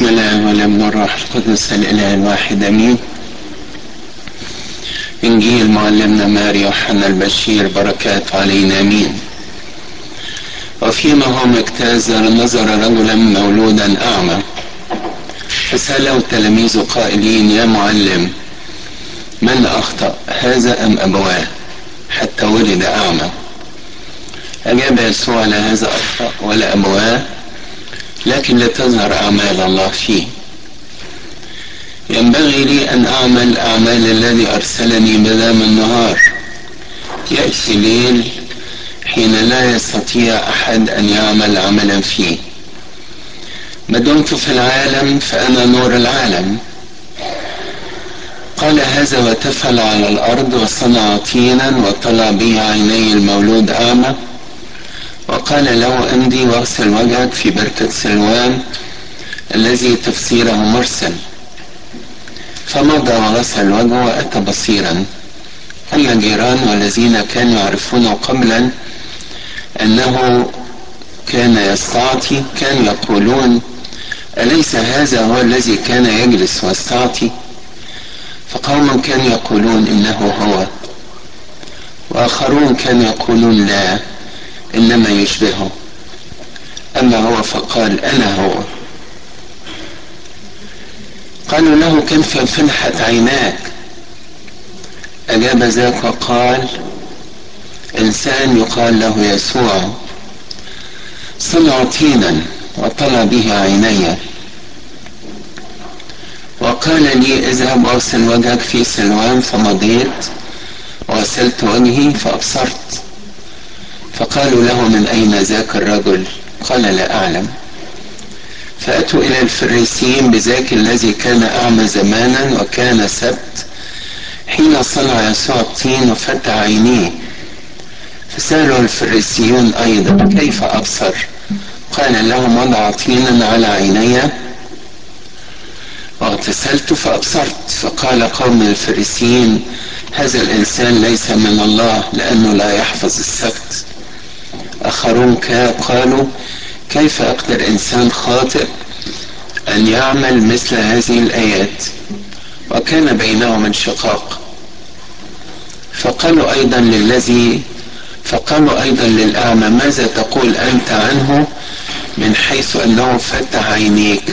بسم الله والابن والروح القدس الاله الواحد امين انجيل معلمنا ماري يوحنا البشير بركات علينا امين وفيما هم اجتاز نظر رجلا مولودا اعمى فساله تلاميذه قائلين يا معلم من اخطا هذا ام ابواه حتى ولد اعمى اجاب يسوع على هذا اخطا ولا ابواه لكن لتظهر أعمال الله فيه ينبغي لي أن أعمل أعمال الذي أرسلني مدام النهار يأتي ليل حين لا يستطيع أحد أن يعمل عملا فيه ما دمت في العالم فأنا نور العالم قال هذا وتفل على الأرض وصنع طينا وطلع به عيني المولود أعمى وقال له امضي واغسل وجهك في بركة سلوان الذي تفسيره مرسل فمضى وغسل وجهه وأتى بصيرا أما الجيران والذين كانوا يعرفونه قبلا أنه كان يستعطي كانوا يقولون أليس هذا هو الذي كان يجلس ويستعطي فقوم كانوا يقولون إنه هو وآخرون كانوا يقولون لا إنما يشبهه أما هو فقال أنا هو قالوا له كيف فنحت عيناك أجاب ذاك وقال إنسان يقال له يسوع صنع طينا وطلع به عيني وقال لي اذهب واغسل وجهك في سلوان فمضيت وغسلت وجهي فأبصرت فقالوا له من أين ذاك الرجل قال لا أعلم فأتوا إلى الفريسيين بذاك الذي كان أعمى زمانا وكان سبت حين صنع يسوع الطين وفتح عينيه فسألوا الفريسيون أيضا كيف أبصر قال لهم وضع طينا على عيني واغتسلت فأبصرت فقال قوم الفريسيين هذا الإنسان ليس من الله لأنه لا يحفظ السبت آخرون قالوا كيف أقدر إنسان خاطئ أن يعمل مثل هذه الآيات وكان بينهم انشقاق فقالوا أيضا للذي فقالوا أيضا للأعمى ماذا تقول أنت عنه من حيث أنه فتح عينيك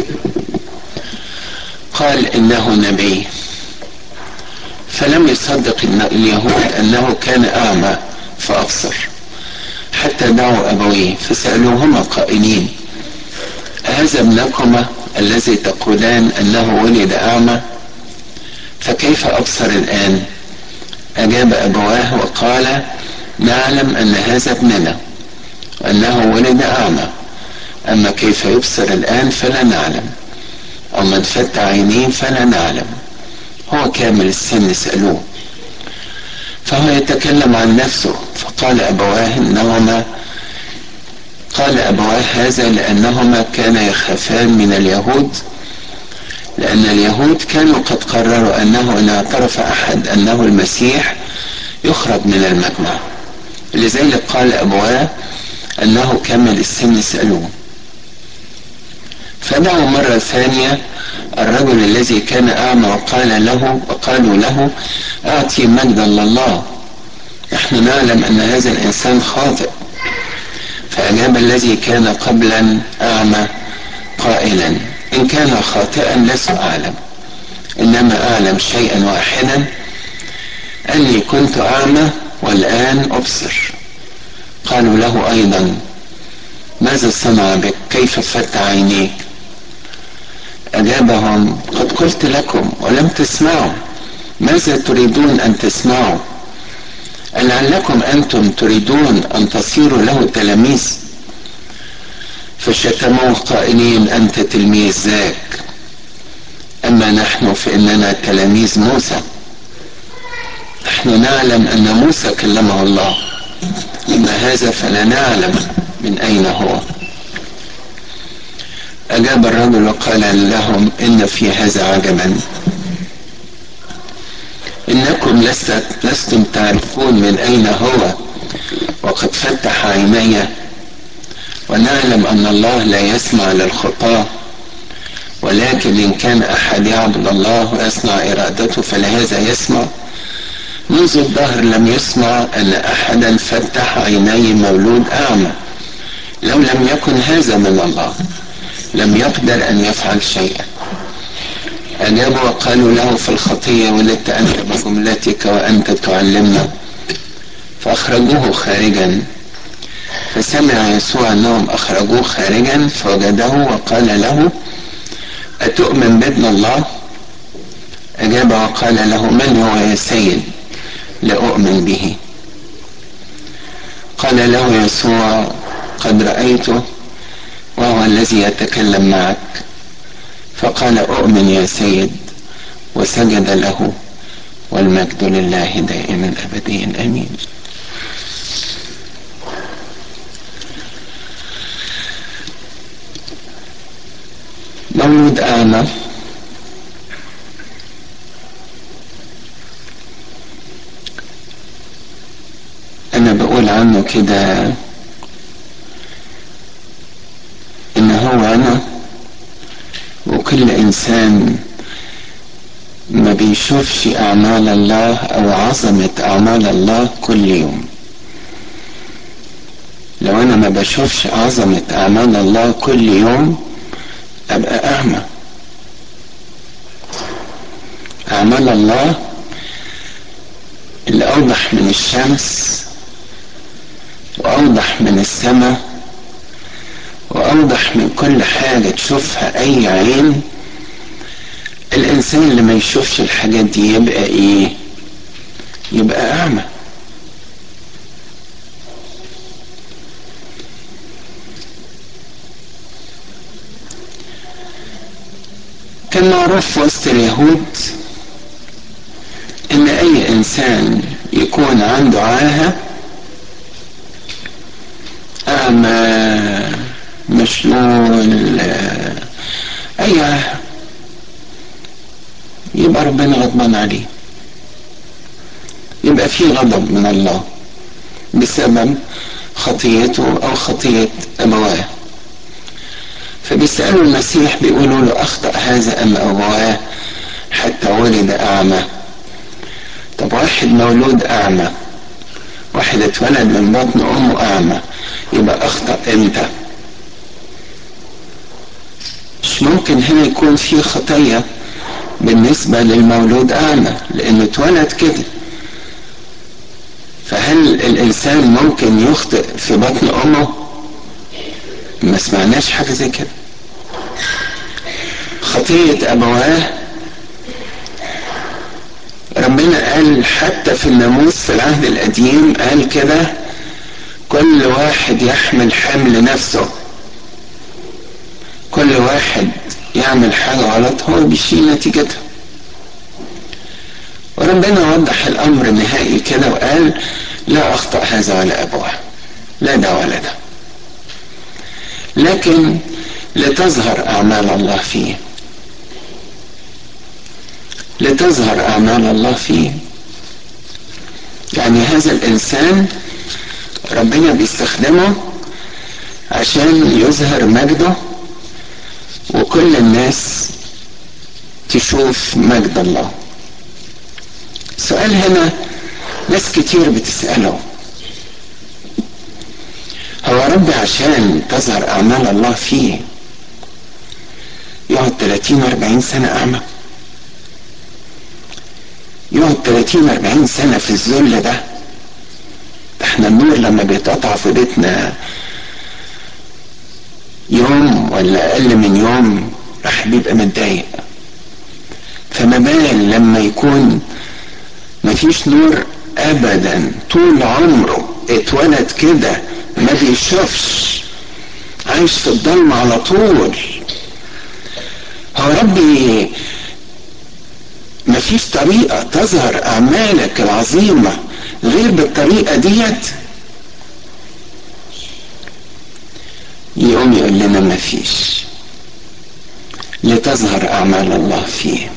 قال إنه نبي فلم يصدق اليهود أنه كان أعمى فأبصر حتى دعوا أبويه فسألوهما قائلين هذا ابنكما الذي تقولان أنه ولد أعمى فكيف أبصر الآن أجاب أبواه وقال نعلم أن هذا ابننا وأنه ولد أعمى أما كيف يبصر الآن فلا نعلم أو من فتح عينيه فلا نعلم هو كامل السن سألوه فهو يتكلم عن نفسه فقال أبواه إنهما قال أبواه هذا لأنهما كانا يخافان من اليهود لأن اليهود كانوا قد قرروا أنه إن اعترف أحد أنه المسيح يخرج من المجمع لذلك قال أبواه أنه كمل السن سألوه فدعوا مرة ثانية الرجل الذي كان أعمى وقال له وقالوا له أعطي مجدا لله نحن نعلم أن هذا الإنسان خاطئ فأجاب الذي كان قبلا أعمى قائلا إن كان خاطئا لست أعلم إنما أعلم شيئا واحدا أني كنت أعمى والآن أبصر قالوا له أيضا ماذا صنع بك كيف فتح عينيك أجابهم قد قلت لكم ولم تسمعوا ماذا تريدون أن تسمعوا لعلكم أنتم تريدون أن تصيروا له تلاميذ فشتموه قائلين أنت تلميذ ذاك أما نحن فإننا تلاميذ موسى نحن نعلم أن موسى كلمه الله أما هذا فلا نعلم من أين هو أجاب الرجل وقال لهم إن في هذا عجبا إنكم لست لستم تعرفون من أين هو وقد فتح عيني ونعلم أن الله لا يسمع للخطاة ولكن إن كان أحد يعبد الله ويصنع إرادته فلهذا يسمع منذ الدهر لم يسمع أن أحدا فتح عيني مولود أعمى لو لم يكن هذا من الله لم يقدر أن يفعل شيئا أجابوا وقالوا له في الخطية ولدت أنت بجملتك وأنت تعلمنا فأخرجوه خارجا فسمع يسوع أنهم أخرجوه خارجا فوجده وقال له أتؤمن بابن الله أجاب وقال له من هو يا سيد لأؤمن به قال له يسوع قد رأيته وهو الذي يتكلم معك فقال أؤمن يا سيد وسجد له والمجد لله دائما أبديا أمين مولود أعمى أنا بقول عنه كده إن هو أنا وكل إنسان ما بيشوفش أعمال الله أو عظمة أعمال الله كل يوم لو أنا ما بشوفش عظمة أعمال الله كل يوم أبقى أعمى أعمال الله اللي أوضح من الشمس وأوضح من السماء وأوضح من كل حاجة تشوفها أي عين الإنسان اللي ما يشوفش الحاجات دي يبقى إيه؟ يبقى أعمى كان معروف في وسط اليهود ان اي انسان يكون عنده عاهة اعمى مشلول اي عاهة يبقى ربنا غضبان عليه يبقى في غضب من الله بسبب خطيته او خطية ابواه فبيسألوا المسيح بيقولوا له أخطأ هذا أم أبواه حتى ولد أعمى طب واحد مولود أعمى واحد اتولد من بطن أمه أعمى يبقى أخطأ إمتى مش ممكن هنا يكون في خطية بالنسبة للمولود أعمى لأنه اتولد كده فهل الإنسان ممكن يخطئ في بطن أمه ما سمعناش حاجة زي كده خطية أبواه ربنا قال حتى في الناموس في العهد القديم قال كده كل واحد يحمل حمل نفسه كل واحد يعمل حاجة غلط هو بيشيل نتيجتها وربنا وضح الأمر نهائي كده وقال لا أخطأ هذا ولا أبوه لا ده ولا ده لكن لتظهر أعمال الله فيه لتظهر أعمال الله فيه يعني هذا الإنسان ربنا بيستخدمه عشان يظهر مجده وكل الناس تشوف مجد الله سؤال هنا ناس كتير بتسأله هو رب عشان تظهر أعمال الله فيه يقعد 30 40 سنة أعمى يقعد 30 40 سنة في الذل ده احنا النور لما بيتقطع في بيتنا يوم ولا أقل من يوم راح بيبقى متضايق فما بال لما يكون مفيش نور أبدا طول عمره اتولد كده ما بيشوفش عايش في الضلمة على طول هو ربي مفيش طريقة تظهر أعمالك العظيمة غير بالطريقة ديت يقوم يقول لنا مفيش لتظهر أعمال الله فيه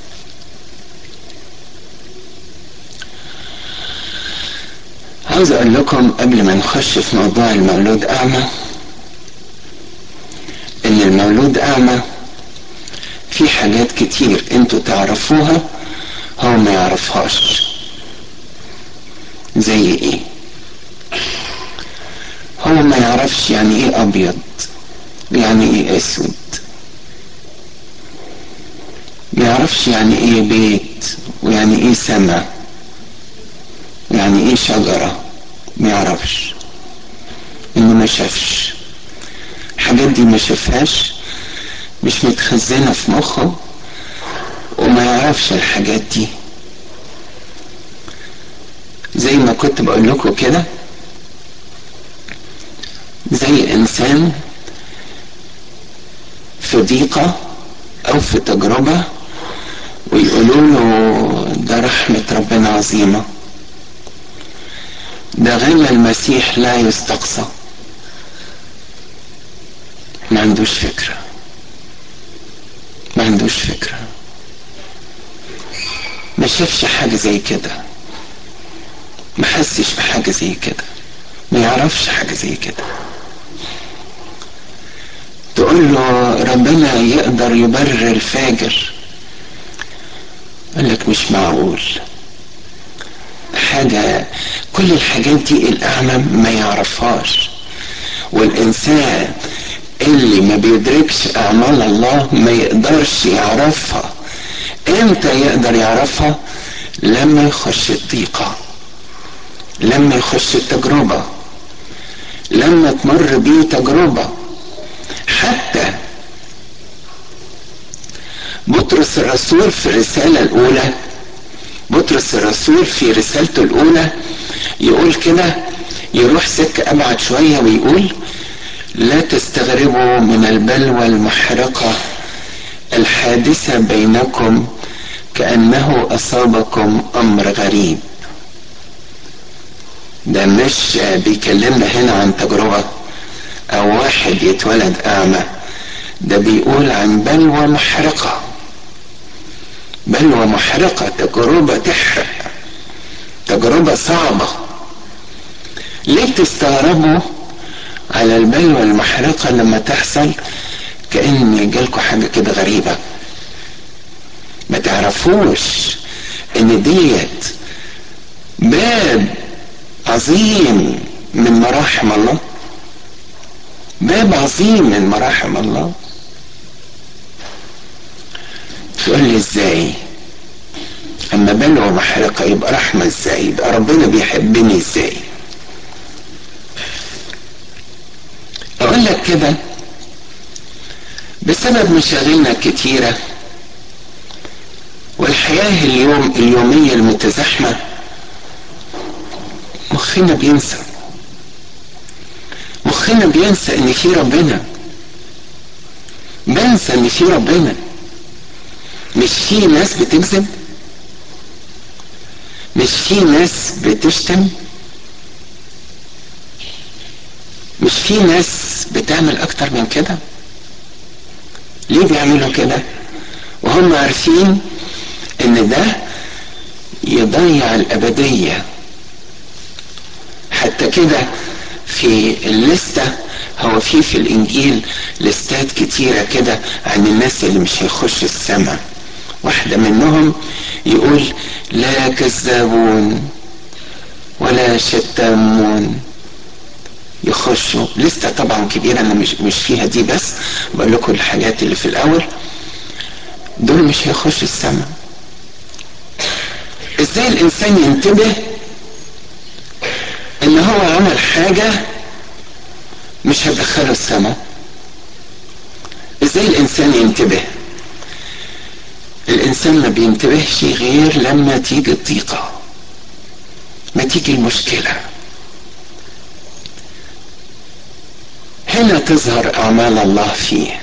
عاوز اقول لكم قبل ما نخش في موضوع المولود اعمى ان المولود اعمى في حاجات كتير انتوا تعرفوها هو ما يعرفهاش زي ايه هو ما يعرفش يعني ايه ابيض يعني ايه اسود ما يعرفش يعني ايه بيت ويعني ايه سما يعني ايه شجرة ما يعرفش انه ما شافش الحاجات دي ما شافهاش مش متخزنة في مخه وما يعرفش الحاجات دي زي ما كنت بقول لكم كده زي انسان في ضيقة او في تجربة ويقولوا له ده رحمة ربنا عظيمة ده غنى المسيح لا يستقصى ما عندوش فكرة ما عندوش فكرة ما شافش حاجة زي كده ما حسش بحاجة زي كده ما يعرفش حاجة زي كده تقول له ربنا يقدر يبرر الفاجر قال لك مش معقول حاجة كل الحاجات دي الأعمى ما يعرفهاش والإنسان اللي ما بيدركش أعمال الله ما يقدرش يعرفها امتى يقدر يعرفها لما يخش الضيقة لما يخش التجربة لما تمر بيه تجربة حتى بطرس الرسول في الرسالة الأولى بطرس الرسول في رسالته الأولى يقول كده يروح سكة أبعد شوية ويقول لا تستغربوا من البلوى المحرقة الحادثة بينكم كأنه أصابكم أمر غريب ده مش بيكلمنا هنا عن تجربة أو واحد يتولد أعمى ده بيقول عن بلوى محرقة بلوى محرقة تجربة تحرق تجربة صعبة ليه بتستغربوا على البلوى المحرقة لما تحصل كأن جالكوا حاجة كده غريبة ما تعرفوش ان ديت باب عظيم من مراحم الله باب عظيم من مراحم الله تقول لي ازاي اما بلوى محرقة يبقى رحمة ازاي يبقى ربنا بيحبني ازاي اقول لك كده بسبب مشاغلنا الكتيرة والحياة اليوم اليومية المتزحمة مخنا بينسى مخنا بينسى ان في ربنا بنسى ان في ربنا مش في ناس بتكذب مش في ناس بتشتم مش في ناس بتعمل اكتر من كده ليه بيعملوا كده وهم عارفين ان ده يضيع الابدية حتى كده في الليستة هو في في الانجيل لستات كتيرة كده عن الناس اللي مش هيخشوا السماء واحدة منهم يقول لا كذابون ولا شتامون يخشوا لسه طبعا كبيرة انا مش مش فيها دي بس بقول لكم الحاجات اللي في الاول دول مش هيخشوا السماء ازاي الانسان ينتبه ان هو عمل حاجة مش هتدخله السماء ازاي الانسان ينتبه الانسان ما بينتبهش غير لما تيجي الضيقة ما تيجي المشكله هنا تظهر اعمال الله فيه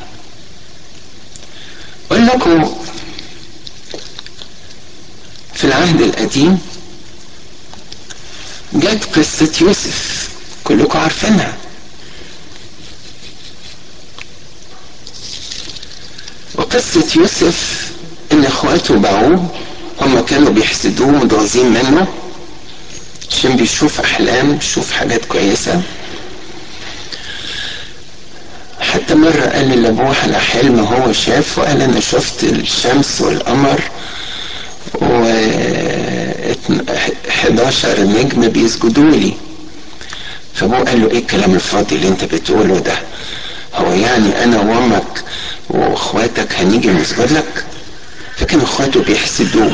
اقول لكم في العهد القديم جت قصة يوسف كلكم عارفينها وقصة يوسف ان اخواته باعوه هم كانوا بيحسدوه متغاظين منه عشان بيشوف احلام بيشوف حاجات كويسه حتى مرة قال لأبوه على حلم هو شاف وقال أنا شفت الشمس والقمر و 11 نجم بيسجدوا لي فابوه قال له ايه الكلام الفاضي اللي انت بتقوله ده هو يعني انا وامك واخواتك هنيجي نسجد لك فكان اخواته بيحسدوه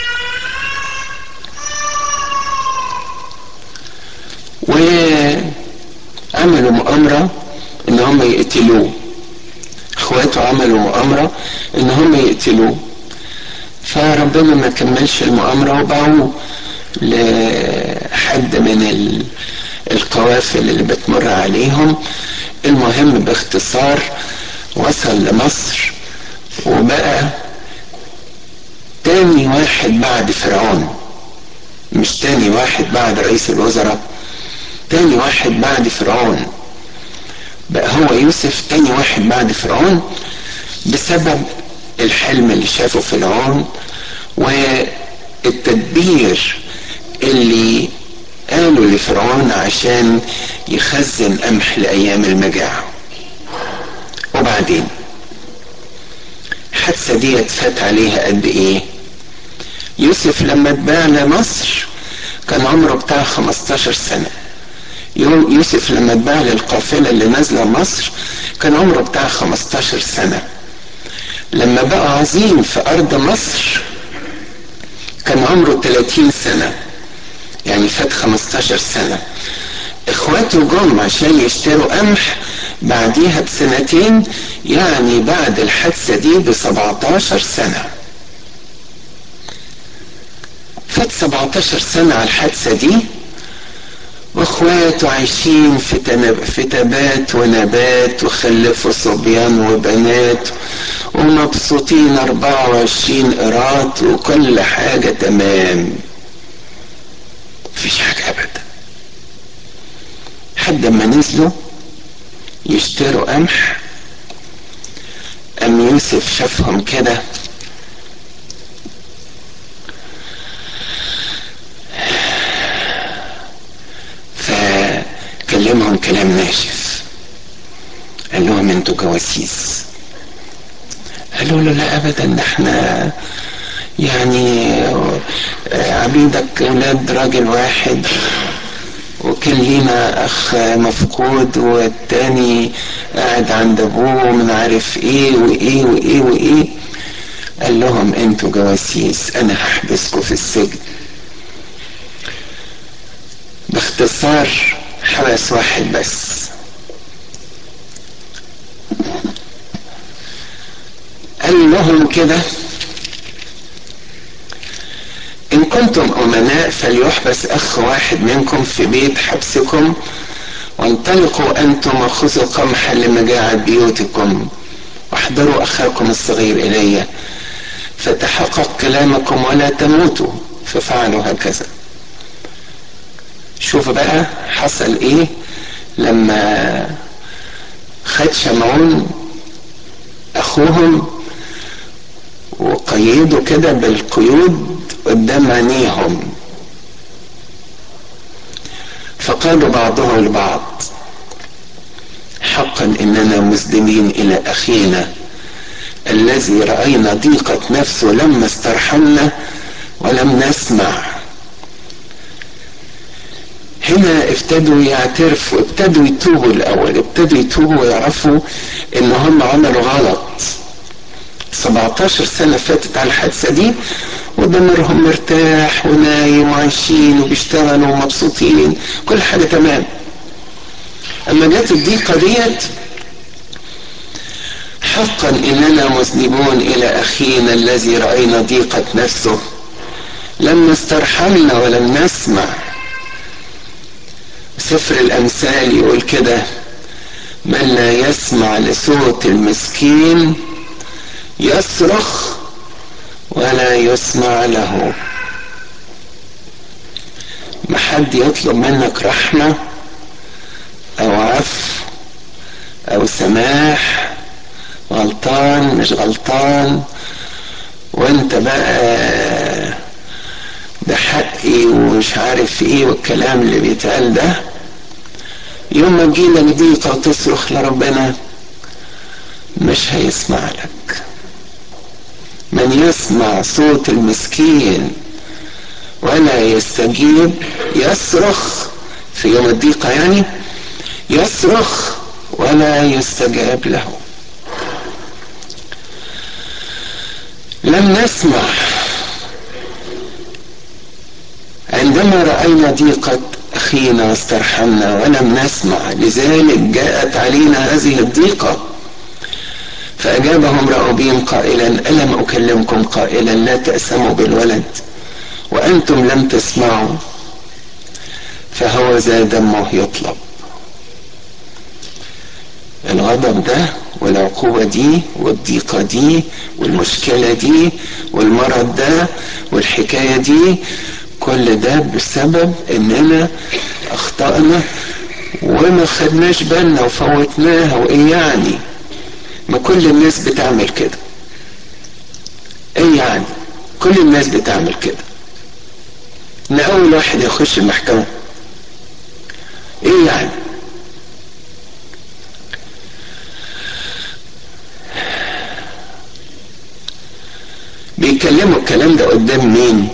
وعملوا مؤامرة ان هم يقتلوه اخواته عملوا مؤامرة ان هم يقتلوه فربنا ما كملش المؤامرة وباعوه لحد من القوافل اللي بتمر عليهم المهم باختصار وصل لمصر وبقى تاني واحد بعد فرعون مش تاني واحد بعد رئيس الوزراء تاني واحد بعد فرعون بقى هو يوسف تاني واحد بعد فرعون بسبب الحلم اللي شافه فرعون والتدبير اللي قالوا لفرعون عشان يخزن قمح لأيام المجاعة وبعدين الحادثة دي فات عليها قد ايه يوسف لما اتباع لمصر كان عمره بتاع 15 سنة يوسف لما اتباع للقافلة اللي نازلة مصر كان عمره بتاع 15 سنة لما بقى عظيم في أرض مصر كان عمره 30 سنة يعني فات 15 سنة اخواته جم عشان يشتروا قمح بعديها بسنتين يعني بعد الحادثة دي ب 17 سنة فات 17 سنة على الحادثة دي واخواته عايشين في تنب... في تبات ونبات وخلفوا صبيان وبنات ومبسوطين 24 قراط وكل حاجة تمام مفيش حاجة أبدا حد ما نزلوا يشتروا قمح أم يوسف شافهم كده فكلمهم كلام ناشف قال لهم انتوا جواسيس قالوا له لا ابدا ده احنا يعني عبيدك اولاد راجل واحد وكان لينا اخ مفقود والتاني قاعد عند ابوه من عارف ايه وايه وايه وايه قال لهم انتوا جواسيس انا هحبسكم في السجن باختصار حبس واحد بس قال لهم كده إن كنتم أمناء فليحبس أخ واحد منكم في بيت حبسكم وانطلقوا أنتم وخذوا قمحا لمجاعة بيوتكم واحضروا أخاكم الصغير إلي فتحقق كلامكم ولا تموتوا ففعلوا هكذا شوف بقى حصل ايه لما خد شمعون اخوهم وقيدوا كده بالقيود قدام عينيهم فقالوا بعضهم لبعض حقا اننا مسلمين الى اخينا الذي راينا ضيقه نفسه لما استرحمنا ولم نسمع هنا ابتدوا يعترفوا ابتدوا يتوبوا الاول ابتدوا يتوبوا ويعرفوا ان هم عملوا غلط 17 سنة فاتت على الحادثة دي وضميرهم مرتاح ونايم وعايشين وبيشتغلوا ومبسوطين كل حاجة تمام أما جت الضيقة ديت حقا إننا مذنبون إلى أخينا الذي رأينا ضيقة نفسه لم نسترحمنا ولم نسمع سفر الأمثال يقول كده من لا يسمع لصوت المسكين يصرخ ولا يسمع له ما حد يطلب منك رحمة أو عفو أو سماح غلطان مش غلطان وانت بقى ده حقي ومش عارف ايه والكلام اللي بيتقال ده يوم ما تجيلك ضيقة وتصرخ لربنا مش هيسمع لك من يسمع صوت المسكين ولا يستجيب يصرخ في يوم الضيقة يعني يصرخ ولا يستجاب له لم نسمع عندما رأينا ضيقة أخينا واسترحمنا ولم نسمع لذلك جاءت علينا هذه الضيقة فأجابهم رأوبين قائلا ألم أكلمكم قائلا لا تأسموا بالولد وأنتم لم تسمعوا فهو ذا دمه يطلب الغضب ده والعقوبة دي والضيقة دي والمشكلة دي والمرض ده والحكاية دي كل ده بسبب اننا اخطأنا وما خدناش بالنا وفوتناها وايه يعني ما كل الناس بتعمل كده ايه يعني كل الناس بتعمل كده ان اول واحد يخش المحكمة ايه يعني بيتكلموا الكلام ده قدام مين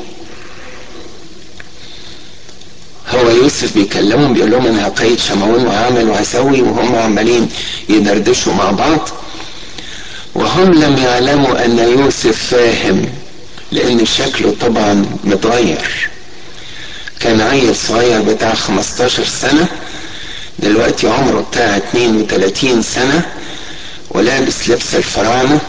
هو يوسف بيكلمهم بيقول لهم انا هقيد شمعون وهعمل وهسوي وهم عمالين يدردشوا مع بعض وهم لم يعلموا ان يوسف فاهم لان شكله طبعا متغير كان عيل صغير بتاع 15 سنة دلوقتي عمره بتاع 32 سنة ولابس لبس الفراعنة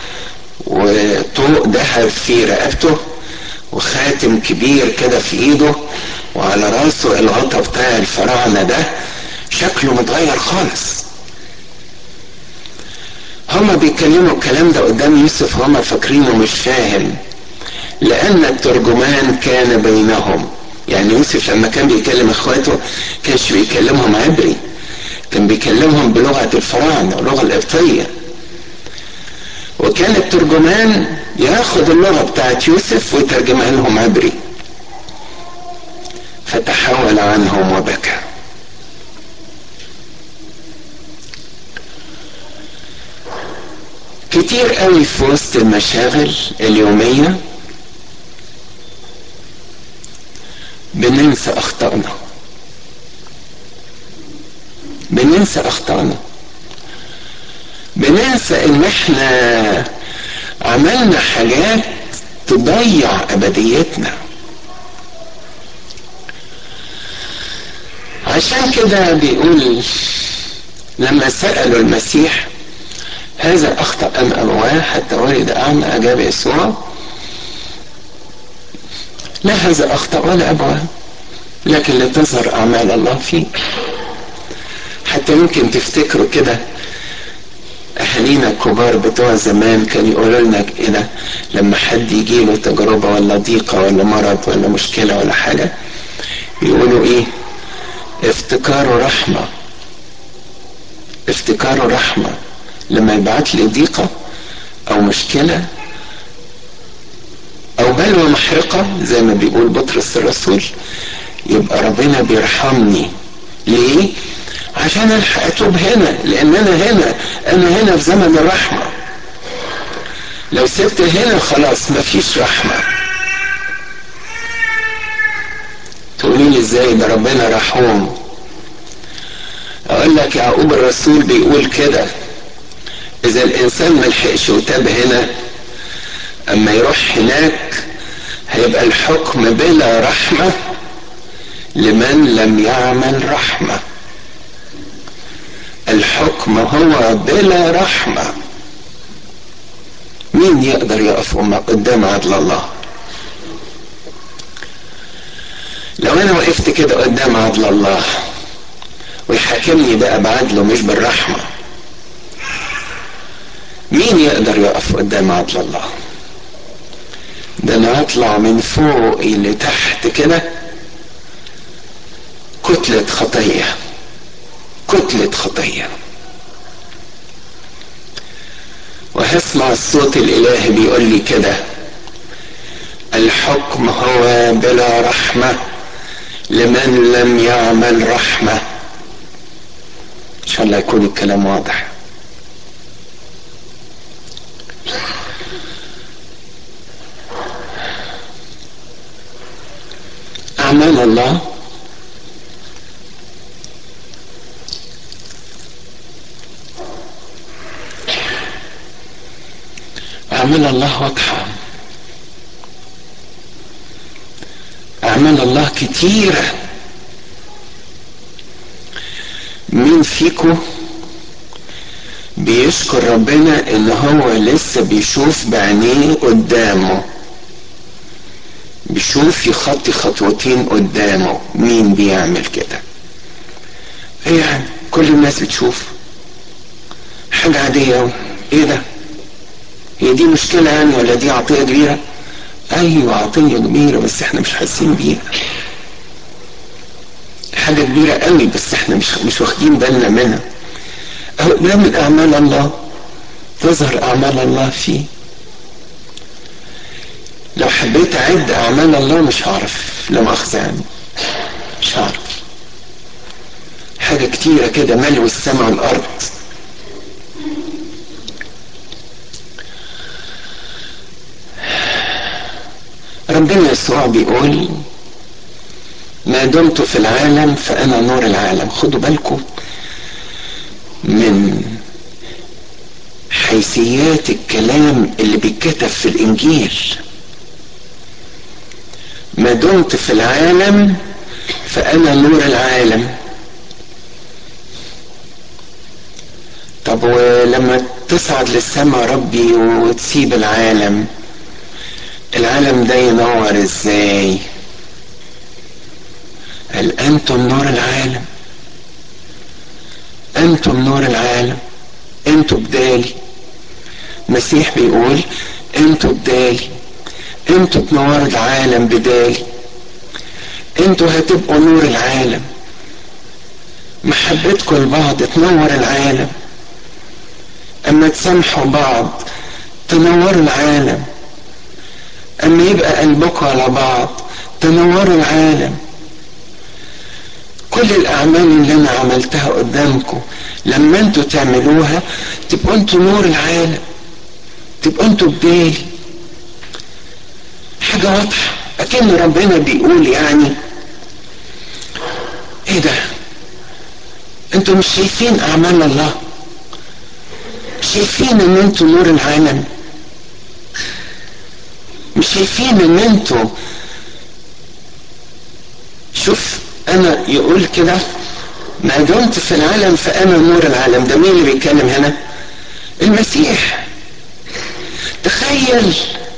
وطوق ذهب في رقبته وخاتم كبير كده في ايده وعلى راسه الغطا بتاع الفراعنة ده شكله متغير خالص هما بيتكلموا الكلام ده قدام يوسف هما فاكرينه مش فاهم لأن الترجمان كان بينهم يعني يوسف لما كان بيكلم اخواته كانش بيكلمهم عبري كان بيكلمهم بلغة الفراعنة اللغة القبطية وكان الترجمان ياخد اللغة بتاعت يوسف ويترجمها لهم عبري فتحول عنهم وبكى كتير قوي في وسط المشاغل اليومية بننسى أخطائنا بننسى أخطائنا بننسى إن إحنا عملنا حاجات تضيع أبديتنا عشان كده بيقول لما سألوا المسيح هذا أخطأ أم أبواه حتى ولد أعمى أجاب يسوع لا هذا أخطأ ولا أبواه لكن لتظهر أعمال الله فيه حتى يمكن تفتكروا كده أهالينا الكبار بتوع زمان كانوا يقولوا لنا كده لما حد يجي له تجربة ولا ضيقة ولا مرض ولا مشكلة ولا حاجة يقولوا إيه افتكاره رحمة افتكاره رحمة لما يبعت لي ضيقة أو مشكلة أو بلوى محرقة زي ما بيقول بطرس الرسول يبقى ربنا بيرحمني ليه؟ عشان الحق اتوب هنا لان انا هنا انا هنا في زمن الرحمة لو سبت هنا خلاص مفيش رحمة تقولي لي ازاي ده ربنا رحوم اقول لك يعقوب الرسول بيقول كده اذا الانسان ملحقش وتاب هنا اما يروح هناك هيبقى الحكم بلا رحمة لمن لم يعمل رحمه الحكم هو بلا رحمة مين يقدر يقف قدام عدل الله لو انا وقفت كده قدام عدل الله ويحاكمني بقى بعدله مش بالرحمة مين يقدر يقف قدام عدل الله ده انا اطلع من فوق لتحت كده كتلة خطيه كتلة خطية وهسمع الصوت الإلهي بيقول لي كده الحكم هو بلا رحمة لمن لم يعمل رحمة إن شاء الله يكون الكلام واضح أعمال الله أعمال الله واضحة أعمال الله كتيرة مين فيكم بيشكر ربنا ان هو لسه بيشوف بعينيه قدامه بيشوف يخطي خطوتين قدامه مين بيعمل كده ايه يعني كل الناس بتشوف حاجة عادية اوي ايه ده هي دي مشكلة يعني ولا دي عطية كبيرة ايوه عطية كبيرة بس احنا مش حاسين بيها حاجة كبيرة قوي بس احنا مش مش واخدين بالنا منها اهو ده من اعمال الله تظهر اعمال الله فيه لو حبيت اعد اعمال الله مش هعرف لا مؤاخذة يعني مش هعرف حاجة كتيرة كده ملو السماء والارض ربنا يسوع بيقول ما دمت في العالم فانا نور العالم خدوا بالكم من حيثيات الكلام اللي بيتكتب في الانجيل ما دمت في العالم فانا نور العالم طب ولما تصعد للسماء ربي وتسيب العالم العالم ده ينور ازاي قال انتم نور العالم انتم نور العالم انتوا بدالي المسيح بيقول انتوا بدالي انتوا تنوروا العالم بدالي انتوا هتبقوا نور العالم محبتكم لبعض تنور العالم اما تسامحوا بعض تنوروا العالم اما يبقى قلبكم على بعض تنوروا العالم كل الاعمال اللي انا عملتها قدامكم لما انتوا تعملوها تبقوا انتوا نور العالم تبقوا انتوا بدالي حاجة واضحة اكن ربنا بيقول يعني ايه ده انتوا مش شايفين اعمال الله شايفين ان انتوا نور العالم مش شايفين ان انتوا شوف انا يقول كده ما دمت في العالم فانا نور العالم ده مين اللي بيتكلم هنا المسيح تخيل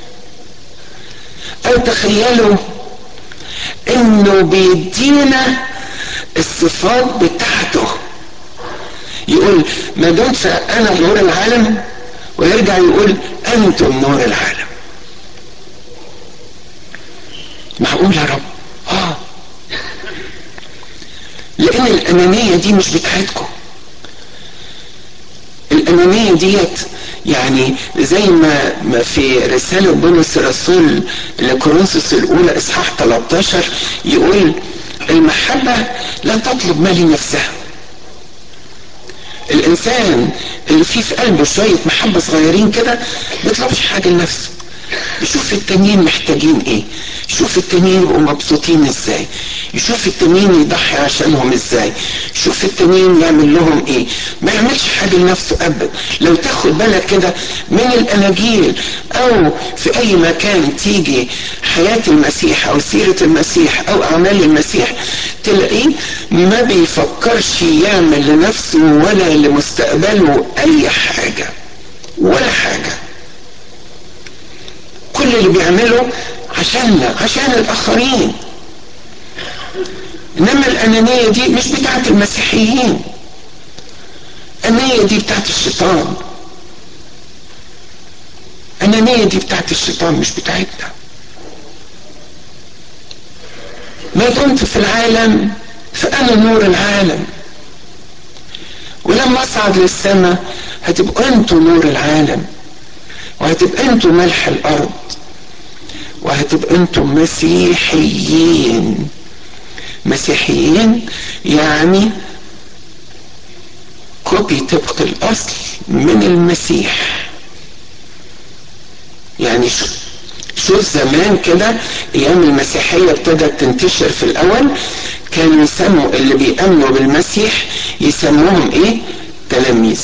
او تخيلوا انه بيدينا الصفات بتاعته يقول ما دمت فانا نور العالم ويرجع يقول انتم نور العالم معقول يا رب اه لان الانانيه دي مش بتاعتكم الانانيه ديت يعني زي ما ما في رساله بولس الرسول لكورنثوس الاولى اصحاح 13 يقول المحبه لا تطلب ما لنفسها الانسان اللي فيه في قلبه شويه محبه صغيرين كده ما يطلبش حاجه لنفسه يشوف التانيين محتاجين ايه يشوف التانيين يبقوا مبسوطين ازاي يشوف التانيين يضحي عشانهم ازاي يشوف التانيين يعمل لهم ايه ما يعملش حاجة لنفسه ابدا لو تاخد بالك كده من الاناجيل او في اي مكان تيجي حياة المسيح او سيرة المسيح او اعمال المسيح تلاقيه ما بيفكرش يعمل لنفسه ولا لمستقبله اي حاجة ولا حاجة كل اللي بيعمله عشاننا عشان الاخرين انما الانانيه دي مش بتاعت المسيحيين الانانيه دي بتاعت الشيطان الانانيه دي بتاعت الشيطان مش بتاعتنا ما دمت في العالم فانا نور العالم ولما اصعد للسماء هتبقوا انتوا نور العالم وهتبقى انتوا ملح الارض وهتبقى انتم مسيحيين مسيحيين يعني كوبي طبق الاصل من المسيح يعني شو شوف زمان كده ايام المسيحيه ابتدت تنتشر في الاول كانوا يسموا اللي بيامنوا بالمسيح يسموهم ايه تلاميذ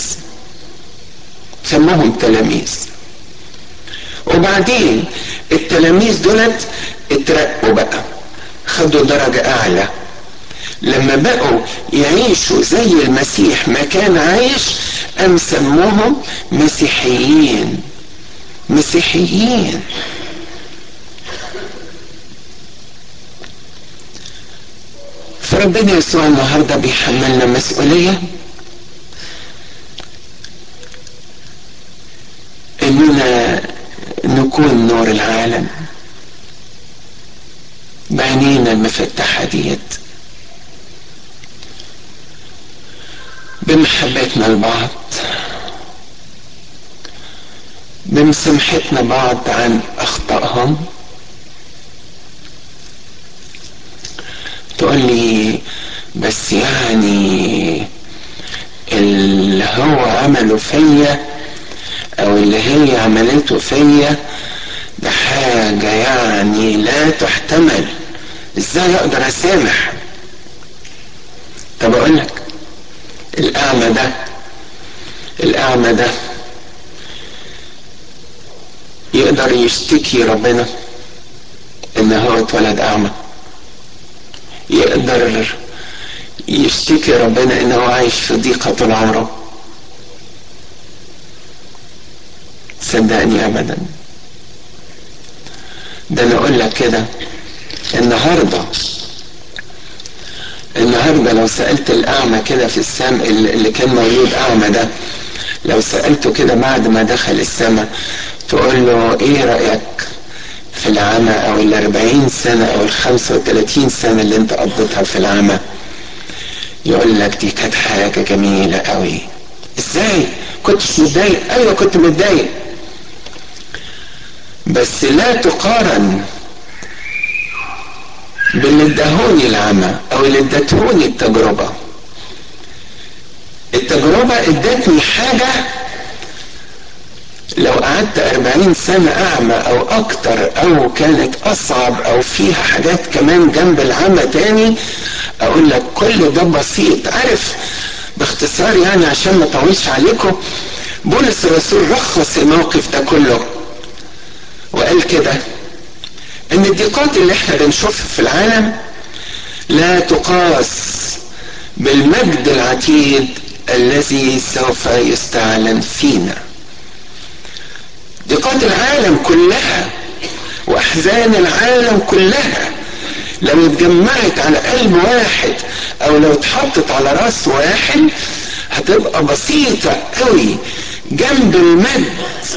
سموهم تلاميذ وبعدين التلاميذ دولت اترقوا بقى خدوا درجة أعلى لما بقوا يعيشوا زي المسيح ما كان عايش أم سموهم مسيحيين مسيحيين فربنا يسوع النهارده بيحملنا مسؤوليه اننا نكون نور العالم بعينينا المفتحه ديت بمحبتنا لبعض بمسامحتنا بعض عن اخطائهم تقول لي بس يعني اللي هو عمله فيا او اللي هي عملته فيا ده حاجة يعني لا تحتمل ازاي اقدر اسامح طب اقول لك الاعمى ده الاعمى ده يقدر يشتكي ربنا ان هو اتولد اعمى يقدر يشتكي ربنا ان هو عايش في ضيقه طول عمره صدقني ابدا ده انا اقول لك كده النهارده النهارده لو سالت الاعمى كده في السم اللي كان مولود اعمى ده لو سالته كده بعد ما دخل السماء تقول له ايه رايك في العمى او ال 40 سنه او ال 35 سنه اللي انت قضيتها في العمى يقول لك دي كانت حاجه جميله قوي ازاي كنتش متضايق ايوه كنت متضايق بس لا تقارن باللي ادهوني العمى او اللي ادتهوني التجربة التجربة ادتني حاجة لو قعدت أربعين سنة أعمى أو أكتر أو كانت أصعب أو فيها حاجات كمان جنب العمى تاني أقول لك كل ده بسيط عارف باختصار يعني عشان ما اطولش عليكم بولس الرسول رخص الموقف ده كله وقال كده ان الضيقات اللي احنا بنشوفها في العالم لا تقاس بالمجد العتيد الذي سوف يستعلن فينا ضيقات العالم كلها واحزان العالم كلها لو اتجمعت على قلب واحد او لو اتحطت على راس واحد هتبقى بسيطة قوي جنب المجد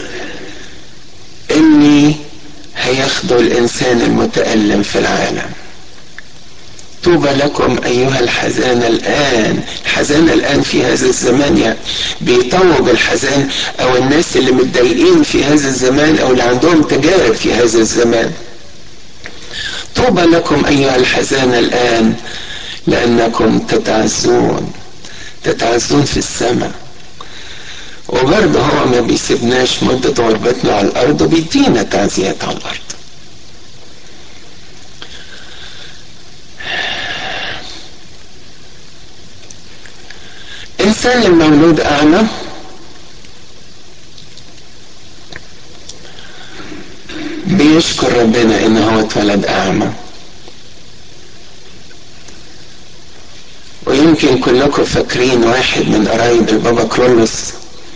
اللي هياخده الانسان المتألم في العالم طوبى لكم ايها الحزان الان الحزان الان في هذا الزمان يعني بيطوب الحزان او الناس اللي متضايقين في هذا الزمان او اللي عندهم تجارب في هذا الزمان طوبى لكم ايها الحزان الان لانكم تتعزون تتعزون في السماء وبرضه هو ما بيسيبناش مدة غربتنا على الأرض وبيدينا تعزيات على الأرض إنسان المولود أعمى بيشكر ربنا إن هو اتولد أعمى ويمكن كلكم فاكرين واحد من قرايب البابا كرولوس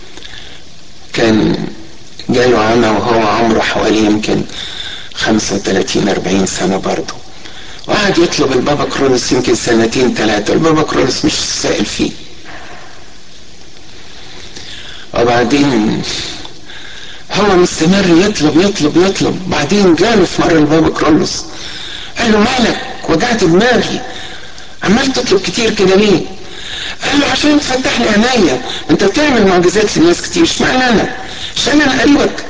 كان جاله عمى وهو عمره حوالي يمكن 35 40 سنه برضه وقعد يطلب البابا كرولوس يمكن سنتين ثلاثه البابا كرولوس مش سائل فيه وبعدين هو مستمر يطلب يطلب يطلب بعدين جاله في مره البابا كرولوس قال له مالك وجعت دماغي عمال تطلب كتير كده ليه؟ قال له عشان تفتح لي عينيا انت بتعمل معجزات لناس كتير اشمعنى انا؟ عشان انا قريبك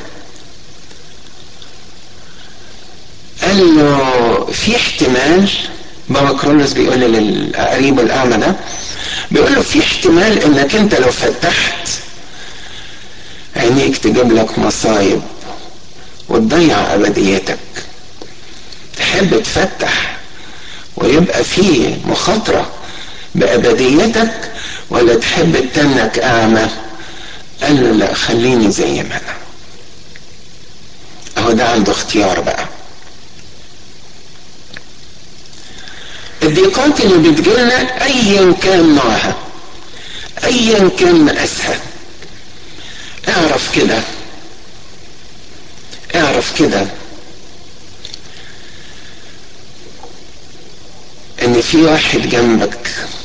قال له في احتمال بابا كرولوس بيقول للقريب الاعمى ده بيقول له في احتمال انك انت لو فتحت عينيك تجيب لك مصايب وتضيع ابديتك تحب تفتح ويبقى فيه مخاطرة بأبديتك ولا تحب تنك أعمى قال له لا خليني زي ما أنا أهو ده عنده اختيار بقى الضيقات اللي بتجيلنا أيا كان نوعها أيا كان مقاسها اعرف كده اعرف كده ان في واحد جنبك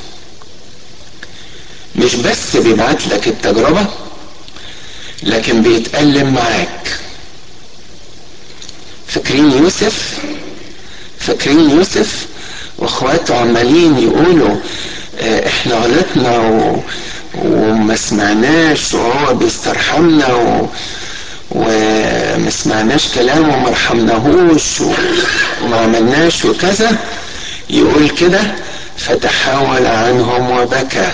مش بس بيبعت لك التجربة لكن بيتألم معاك فاكرين يوسف فاكرين يوسف واخواته عمالين يقولوا اه احنا غلطنا و... وما سمعناش وهو بيسترحمنا و... وما سمعناش كلامه وما رحمناهوش و... وما عملناش وكذا يقول كده فتحول عنهم وبكى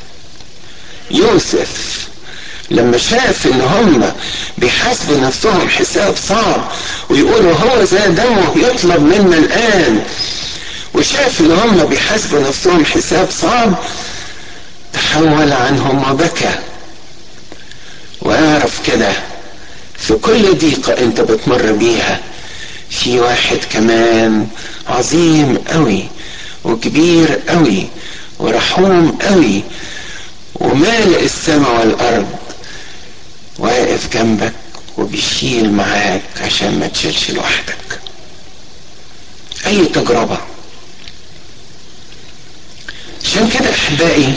يوسف لما شاف ان هم بيحاسبوا نفسهم حساب صعب ويقولوا هو زي دمه يطلب منا الان وشاف ان هم بيحاسبوا نفسهم حساب صعب تحول عنهم وبكى واعرف كده في كل ضيقة انت بتمر بيها في واحد كمان عظيم قوي وكبير قوي ورحوم قوي ومالئ السماء والارض واقف جنبك وبيشيل معاك عشان ما تشيلش لوحدك اي تجربة عشان كده احبائي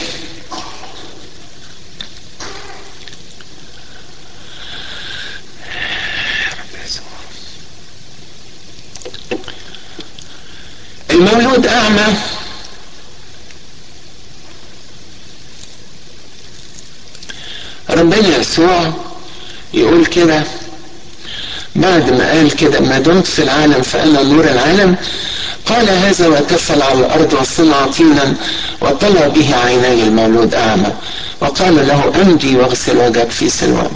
المولود اعمى ربنا يسوع يقول كده بعد ما قال كده ما دمت في العالم فانا نور العالم قال هذا وكفل على الارض وصنع طينا وطلع به عيني المولود اعمى وقال له امضي واغسل وجهك في سلوان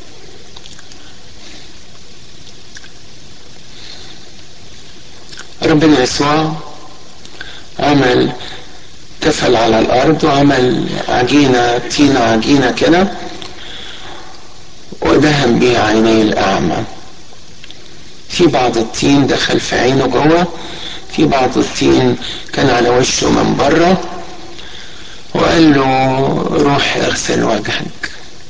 ربنا يسوع عمل تفل على الارض وعمل عجينه طينه عجينه كده ودهن بيها عيني الاعمى في بعض الطين دخل في عينه جوه في بعض الطين كان على وشه من بره وقال له روح اغسل وجهك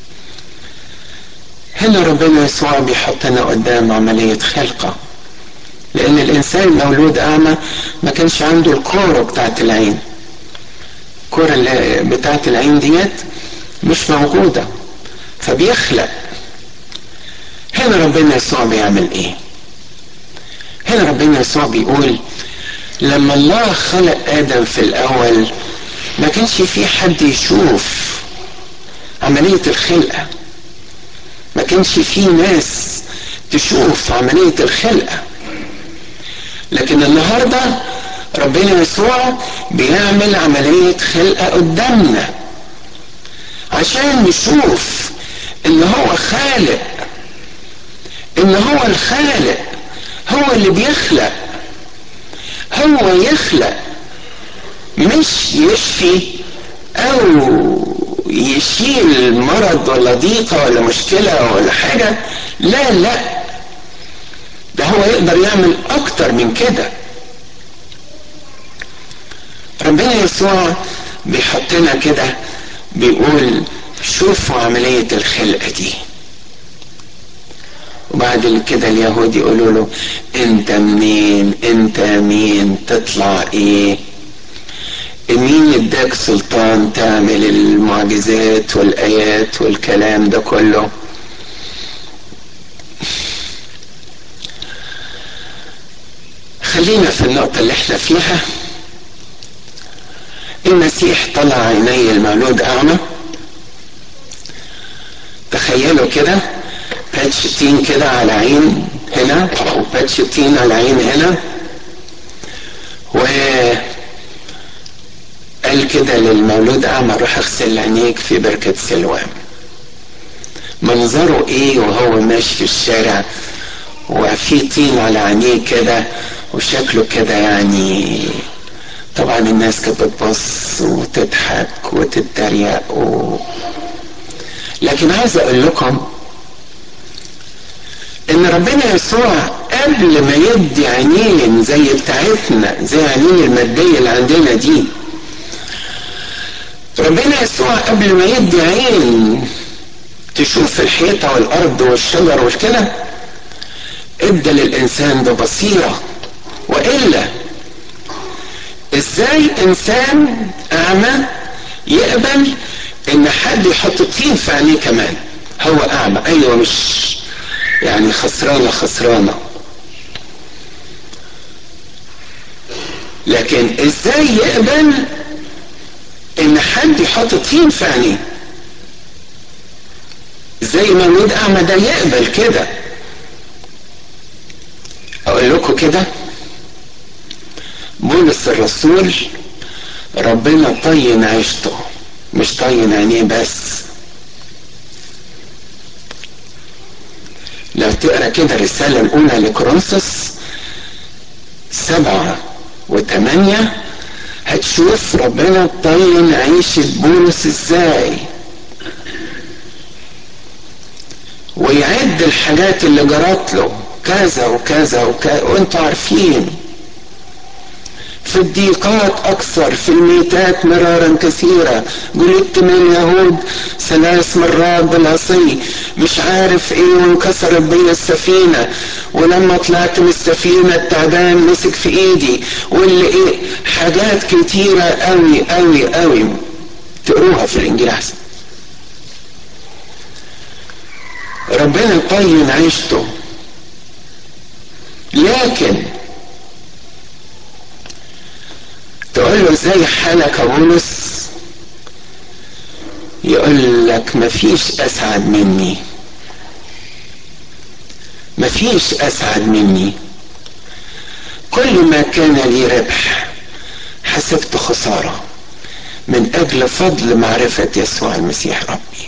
هنا ربنا يسوع بيحطنا قدام عملية خلقة لأن الإنسان مولود أعمى ما كانش عنده الكورة بتاعت العين الكورة اللي بتاعت العين ديت مش موجودة فبيخلق هنا ربنا يسوع بيعمل ايه هنا ربنا يسوع بيقول لما الله خلق ادم في الاول ما كانش في حد يشوف عملية الخلقة ما كانش في ناس تشوف عملية الخلقة لكن النهاردة ربنا يسوع بيعمل عملية خلقة قدامنا عشان نشوف ان هو خالق ان هو الخالق هو اللي بيخلق هو يخلق مش يشفي او يشيل مرض ولا ضيقة ولا مشكلة ولا حاجة لا لا ده هو يقدر يعمل اكتر من كده ربنا يسوع بيحطنا كده بيقول شوفوا عملية الخلقة دي وبعد كده اليهود يقولوا له انت منين انت مين تطلع ايه مين اداك سلطان تعمل المعجزات والايات والكلام ده كله خلينا في النقطة اللي احنا فيها المسيح طلع عيني المولود اعمى تخيلوا كده باتش تين كده على عين هنا وباتش تين على عين هنا و قال كده للمولود اعمى روح اغسل عينيك في بركة سلوان منظره ايه وهو ماشي في الشارع وفي طين على عينيه كده وشكله كده يعني طبعا الناس كانت بتبص وتضحك وتتريق و... لكن عايز اقول لكم ان ربنا يسوع قبل ما يدي عينين زي بتاعتنا زي عينين المادية اللي عندنا دي ربنا يسوع قبل ما يدي عين تشوف الحيطة والأرض والشجر والكده ادى للإنسان ببصيرة وإلا ازاي إنسان أعمى يقبل إن حد يحط طين في عينيه كمان هو أعمى أيوة مش يعني خسرانة خسرانة لكن ازاي يقبل ان حد يحط طين في عينيه زي ما مولود اعمى ده يقبل كده اقول لكم كده بولس الرسول ربنا طين عيشته مش طين عينيه بس لو تقرا كده الرساله الاولى لكورنثوس سبعه وثمانيه هتشوف ربنا طين عيشة بولس ازاي ويعد الحاجات اللي جرت له كذا وكذا وكذا وانتوا عارفين في الضيقات اكثر في الميتات مرارا كثيرة جلدت من اليهود ثلاث مرات بالعصي مش عارف ايه وانكسرت بي السفينة ولما طلعت من السفينة التعبان مسك في ايدي واللي ايه حاجات كتيرة قوي قوي قوي تقروها في الانجيل احسن ربنا طين عيشته لكن تقول له ازاي حالك يا بولس يقول لك مفيش اسعد مني مفيش اسعد مني كل ما كان لي ربح حسبت خساره من اجل فضل معرفه يسوع المسيح ربي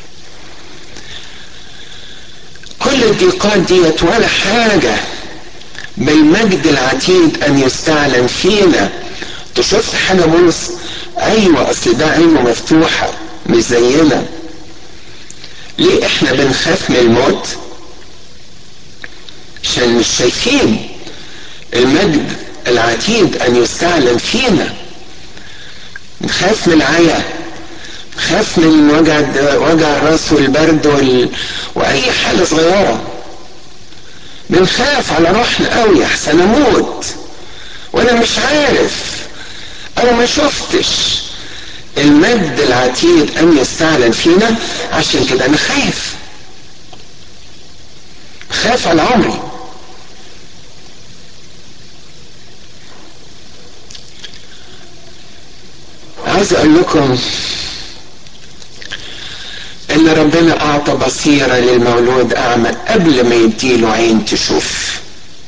كل الضيقات ديت ولا حاجه بالمجد العتيد ان يستعلن فينا شفت حاجة بولس ايوه اصل ده عينه مفتوحة مش زينا ليه احنا بنخاف من الموت عشان مش شايفين المجد العتيد ان يستعلن فينا نخاف من العيا نخاف من وجع وجع الراس والبرد وال... واي حاجه صغيره بنخاف على روحنا قوي احسن اموت وانا مش عارف انا ما شفتش المجد العتيد ان يستعلن فينا عشان كده انا خايف خايف على عمري عايز اقول لكم ان ربنا اعطى بصيرة للمولود اعمى قبل ما يديله عين تشوف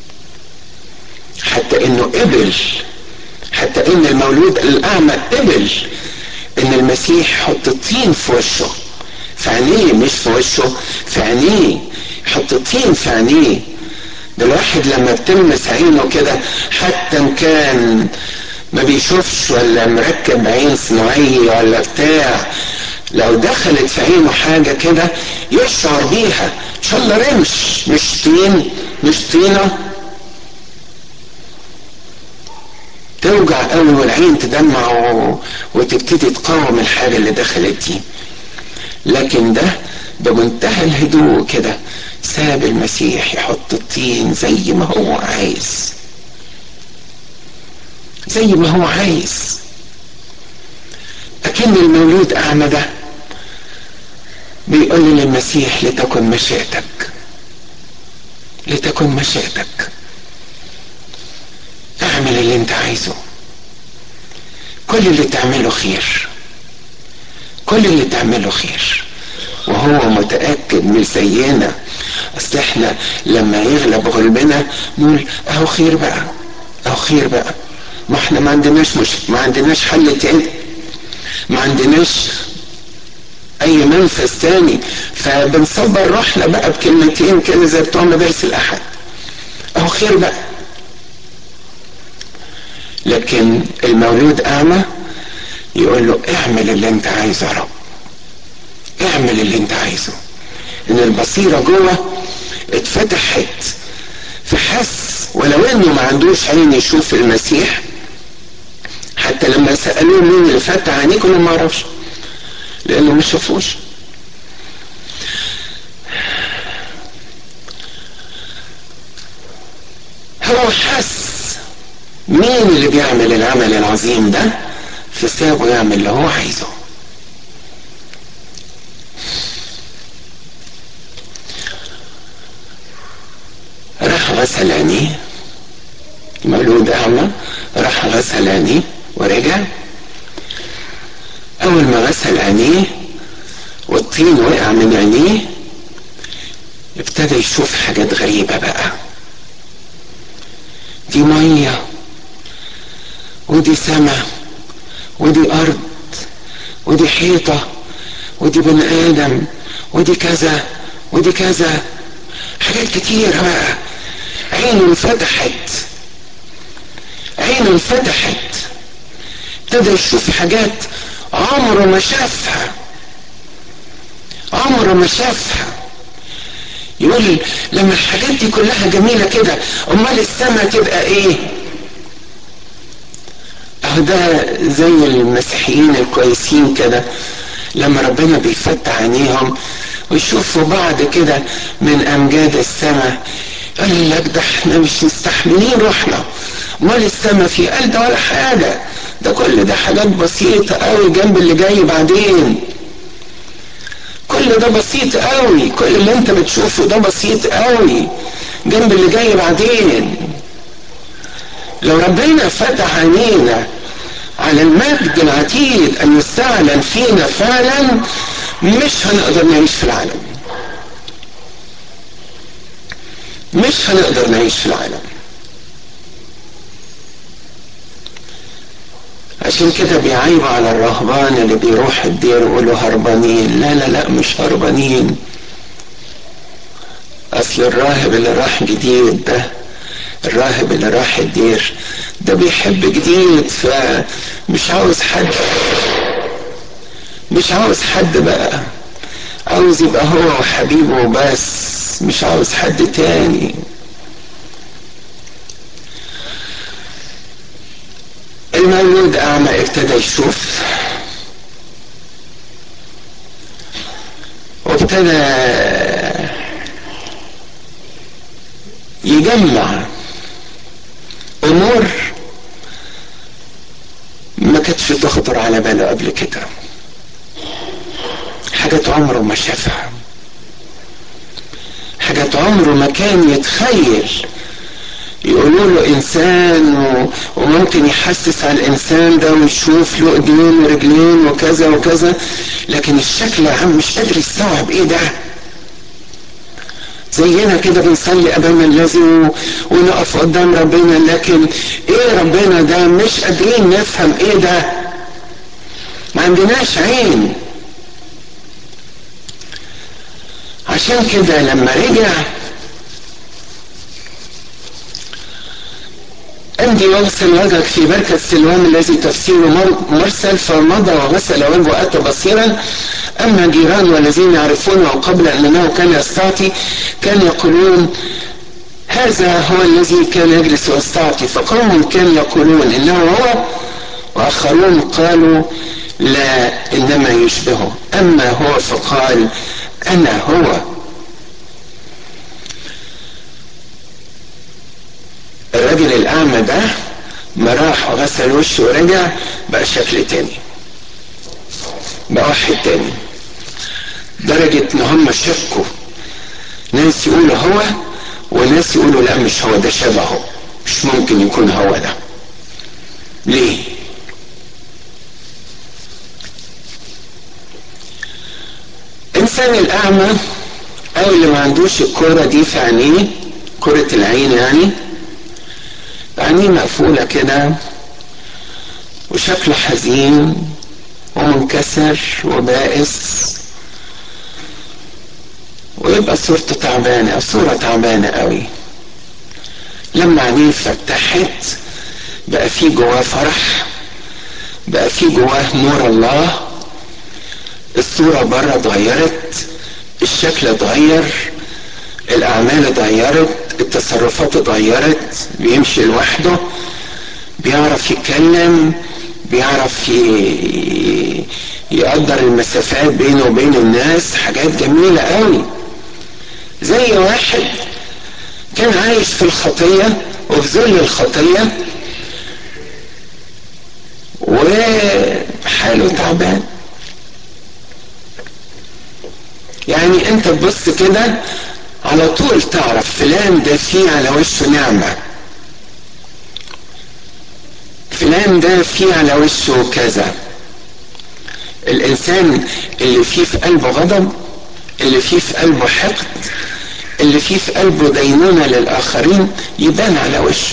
حتى انه قبل حتى ان المولود الاعمى قبل ان المسيح يحط طين في وشه في عينيه مش في وشه في عينيه يحط طين في عينيه ده الواحد لما بتلمس عينه كده حتى ان كان ما بيشوفش ولا مركب عين صناعية ولا بتاع لو دخلت في عينه حاجة كده يشعر بيها ان شاء الله رمش مش طين مش طينة توجع قوي والعين تدمع و... وتبتدي تقاوم الحاجة اللي دخلت دي لكن ده بمنتهى الهدوء كده ساب المسيح يحط الطين زي ما هو عايز زي ما هو عايز أكن المولود أعمى ده بيقول للمسيح لتكن مشيئتك لتكن مشيئتك اعمل اللي انت عايزه كل اللي تعمله خير كل اللي تعمله خير وهو متأكد مش زينا اصل احنا لما يغلب غلبنا نقول اهو خير بقى اهو خير بقى ما احنا ما عندناش مش ما عندناش حل تاني ما عندناش اي منفذ تاني فبنصبر روحنا بقى بكلمتين كده زي بتوع مدارس الاحد هو خير بقى لكن المولود اعمى يقول له اعمل اللي انت عايزه يا رب اعمل اللي انت عايزه ان البصيرة جوه اتفتحت فحس ولو انه ما عندوش عين يشوف المسيح حتى لما سألوه مين اللي فتح عينيه كلهم ما عرفش لانه ما شافوش هو حس مين اللي بيعمل العمل العظيم ده فسابه يعمل اللي هو عايزه راح غسل عينيه مولود اعمى راح غسل عينيه ورجع اول ما غسل عينيه والطين وقع من عينيه ابتدى يشوف حاجات غريبة بقى دي مية ودي سماء ودي ارض ودي حيطة ودي بني ادم ودي كذا ودي كذا حاجات كتيرة بقى عينه انفتحت عينه انفتحت ابتدى يشوف حاجات عمره ما شافها عمره ما شافها يقول لما الحاجات دي كلها جميلة كده امال السماء تبقى ايه اهو ده زي المسيحيين الكويسين كده لما ربنا بيفتح عينيهم ويشوفوا بعض كده من امجاد السماء قال لك ده احنا مش مستحملين روحنا امال السماء في قال ده ولا حاجة ده كل ده حاجات بسيطة قوي جنب اللي جاي بعدين كل ده بسيط قوي كل اللي انت بتشوفه ده بسيط قوي جنب اللي جاي بعدين لو ربنا فتح عينينا على المجد العتيد ان يستعلن فينا فعلا مش هنقدر نعيش في العالم مش هنقدر نعيش في العالم عشان كده بيعيبوا على الرهبان اللي بيروح الدير ويقولوا هربانين لا لا لا مش هربانين اصل الراهب اللي راح جديد ده الراهب اللي راح الدير ده بيحب جديد فمش عاوز حد مش عاوز حد بقى عاوز يبقى هو وحبيبه بس مش عاوز حد تاني المولود أعمى ابتدى يشوف وابتدى يجمع أمور ما كانتش تخطر على باله قبل كده حاجات عمره ما شافها حاجات عمره ما كان يتخيل يقولوا له انسان و... وممكن يحسس على الانسان ده ويشوف له ايدين ورجلين وكذا وكذا لكن الشكل العام مش قادر يستوعب ايه ده زينا كده بنصلي امام الذي و... ونقف قدام ربنا لكن ايه ربنا ده مش قادرين نفهم ايه ده ما عندناش عين عشان كده لما رجع أمضي واغسل وجهك في بركة سلوان الذي تفسيره مرسل فمضى وغسل وجهه وأتى بصيرا أما جيران والذين يعرفونه قبل أنه كان يستعطي كان يقولون هذا هو الذي كان يجلس ويستعطي فقوم كانوا يقولون إنه هو وآخرون قالوا لا إنما يشبهه أما هو فقال أنا هو الراجل الأعمى ده ما راح وغسل وشه ورجع بقى شكل تاني بقى واحد تاني درجة ان هم شكوا ناس يقولوا هو وناس يقولوا لا مش هو ده شبهه مش ممكن يكون هو ده ليه انسان الاعمى او اللي ما عندوش الكرة دي في عينيه كرة العين يعني عينيه مقفولة كده وشكله حزين ومنكسر وبائس ويبقى صورته تعبانة صورة تعبانة قوي لما عينيه فتحت بقى في جواه فرح بقى في جواه نور الله الصورة بره اتغيرت الشكل اتغير الأعمال اتغيرت التصرفات اتغيرت بيمشي لوحده بيعرف يتكلم بيعرف يقدر المسافات بينه وبين الناس حاجات جميلة قوي زي واحد كان عايش في الخطية وفي ظل الخطية وحاله تعبان يعني انت تبص كده على طول تعرف فلان ده فيه على وشه نعمة فلان ده فيه على وشه كذا الانسان اللي فيه في قلبه غضب اللي فيه في قلبه حقد اللي فيه في قلبه دينونة للآخرين يبان على وشه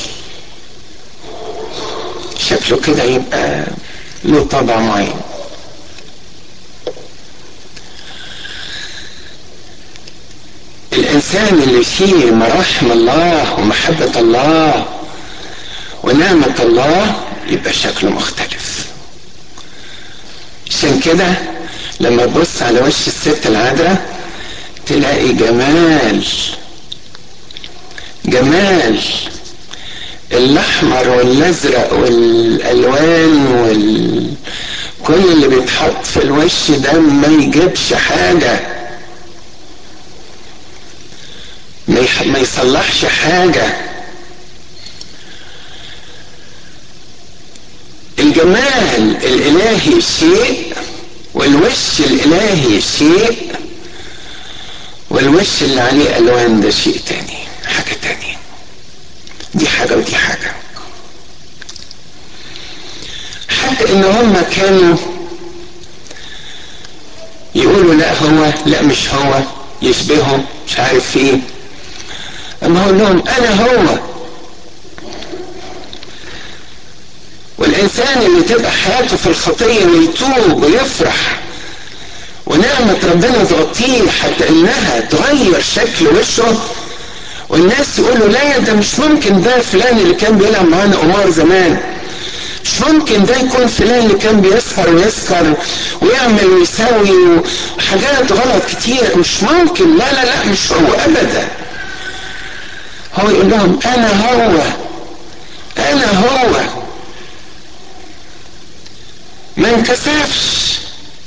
شكله كده يبقى له طبع معين الإنسان اللي فيه مراحم الله ومحبة الله ونعمة الله يبقى شكله مختلف عشان كده لما تبص على وش الست العذراء تلاقي جمال جمال الاحمر والازرق والالوان وال كل اللي بيتحط في الوش ده ما يجيبش حاجه ما, يح... ما يصلحش حاجه الجمال الالهي شيء والوش الالهي شيء والوش اللي عليه الوان ده شيء تاني حاجه تانية دي حاجه ودي حاجه حتى ان هم كانوا يقولوا لا هو لا مش هو يشبهه مش عارف ايه اما اقول لهم انا هو والانسان اللي تبقى حياته في الخطيه ويتوب ويفرح ونعمة ربنا تغطيه حتى انها تغير شكل وشه والناس يقولوا لا ده مش ممكن ده فلان اللي كان بيلعب معانا قمار زمان مش ممكن ده يكون فلان اللي كان بيسهر ويسكر ويعمل ويسوي حاجات غلط كتير مش ممكن لا لا لا مش هو ابدا هو يقول لهم انا هو انا هو ما انكسفش